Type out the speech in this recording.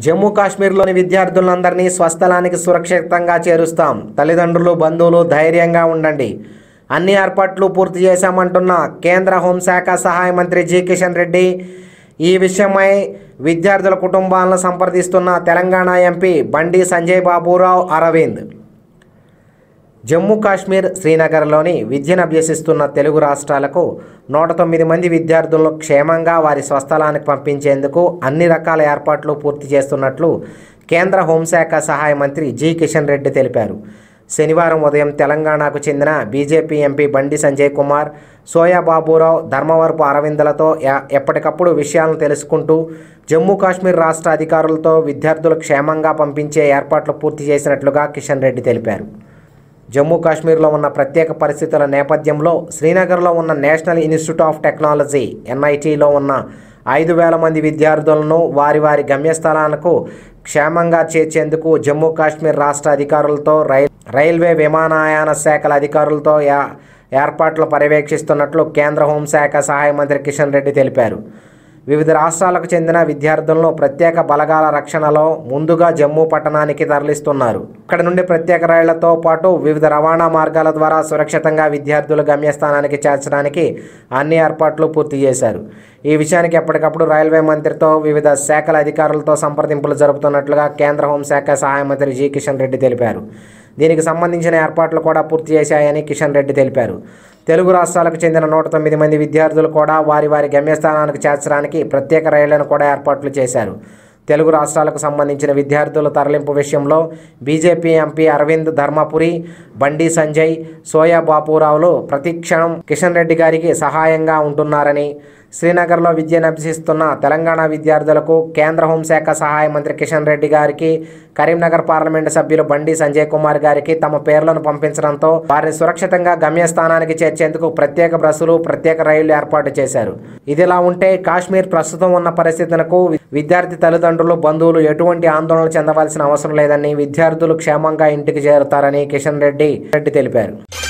జమ్మూ కాశ్మీర్లోని విద్యార్థులందరినీ స్వస్థలానికి సురక్షితంగా చేరుస్తాం తల్లిదండ్రులు బంధువులు ధైర్యంగా ఉండండి అన్ని ఏర్పాట్లు పూర్తి చేశామంటున్న కేంద్ర హోంశాఖ సహాయ మంత్రి జి కిషన్ రెడ్డి ఈ విషయమై విద్యార్థుల కుటుంబాలను సంప్రదిస్తున్న తెలంగాణ ఎంపీ బండి సంజయ్ బాబురావు అరవింద్ జమ్మూ కాశ్మీర్ శ్రీనగర్లోని విద్యను అభ్యసిస్తున్న తెలుగు రాష్ట్రాలకు నూట తొమ్మిది మంది విద్యార్థులను క్షేమంగా వారి స్వస్థలానికి పంపించేందుకు అన్ని రకాల ఏర్పాట్లు పూర్తి చేస్తున్నట్లు కేంద్ర హోంశాఖ సహాయ మంత్రి జి కిషన్ రెడ్డి తెలిపారు శనివారం ఉదయం తెలంగాణకు చెందిన బీజేపీ ఎంపీ బండి సంజయ్ కుమార్ సోయా బాబురావు ధర్మవరపు అరవిందలతో ఎ- ఎప్పటికప్పుడు విషయాలను తెలుసుకుంటూ జమ్మూ కాశ్మీర్ రాష్ట్ర అధికారులతో విద్యార్థులు క్షేమంగా పంపించే ఏర్పాట్లు పూర్తి చేసినట్లుగా కిషన్ రెడ్డి తెలిపారు జమ్మూ కాశ్మీర్లో ఉన్న ప్రత్యేక పరిస్థితుల నేపథ్యంలో శ్రీనగర్లో ఉన్న నేషనల్ ఇన్స్టిట్యూట్ ఆఫ్ టెక్నాలజీ ఎన్ఐటీలో ఉన్న ఐదు వేల మంది విద్యార్థులను వారి వారి గమ్యస్థలాలకు క్షేమంగా చేర్చేందుకు జమ్మూ కాశ్మీర్ రాష్ట్ర అధికారులతో రైల్ రైల్వే విమానయాన శాఖల అధికారులతో యా- ఏర్పాట్లు పర్యవేక్షిస్తున్నట్లు కేంద్ర హోంశాఖ సహాయ మంత్రి కిషన్ రెడ్డి తెలిపారు వివిధ రాష్ట్రాలకు చెందిన విద్యార్థులను ప్రత్యేక బలగాల రక్షణలో ముందుగా జమ్మూ పట్టణానికి తరలిస్తున్నారు ఇక్కడ నుండి ప్రత్యేక రైళ్లతో పాటు వివిధ రవాణా మార్గాల ద్వారా సురక్షితంగా విద్యార్థులు గమ్యస్థానానికి చేర్చడానికి అన్ని ఏర్పాట్లు పూర్తి చేశారు ఈ విషయానికి ఎప్పటికప్పుడు రైల్వే మంత్రితో వివిధ శాఖల అధికారులతో సంప్రదింపులు జరుపుతున్నట్లుగా కేంద్ర హోంశాఖ సహాయ మంత్రి జి కిషన్ రెడ్డి తెలిపారు దీనికి సంబంధించిన ఏర్పాట్లు కూడా పూర్తి చేశాయని కిషన్ రెడ్డి తెలిపారు తెలుగు రాష్ట్రాలకు చెందిన నూట తొమ్మిది మంది విద్యార్థులు కూడా వారి వారి గమ్యస్థానానికి చేర్చడానికి ప్రత్యేక రైళ్లను కూడా ఏర్పాట్లు చేశారు తెలుగు రాష్ట్రాలకు సంబంధించిన విద్యార్థుల తరలింపు విషయంలో బీజేపీ ఎంపీ అరవింద్ ధర్మపురి బండి సంజయ్ సోయా బాపురావులు ప్రతిక్షణం కిషన్ రెడ్డి గారికి సహాయంగా ఉంటున్నారని శ్రీనగర్లో విద్యను అభ్యసిస్తున్న తెలంగాణ విద్యార్థులకు కేంద్ర హోంశాఖ సహాయ మంత్రి కిషన్ రెడ్డి గారికి కరీంనగర్ పార్లమెంటు సభ్యులు బండి సంజయ్ కుమార్ గారికి తమ పేర్లను పంపించడంతో వారిని సురక్షితంగా గమ్యస్థానానికి చేర్చేందుకు ప్రత్యేక బస్సులు ప్రత్యేక రైళ్లు ఏర్పాటు చేశారు ఇదిలా ఉంటే కాశ్మీర్ ప్రస్తుతం ఉన్న పరిస్థితులకు విద్యార్థి తల్లిదండ్రులు బంధువులు ఎటువంటి ఆందోళన చెందవలసిన అవసరం లేదని విద్యార్థులు క్షేమంగా ఇంటికి చేరుతారని కిషన్ రెడ్డి రెడ్డి తెలిపారు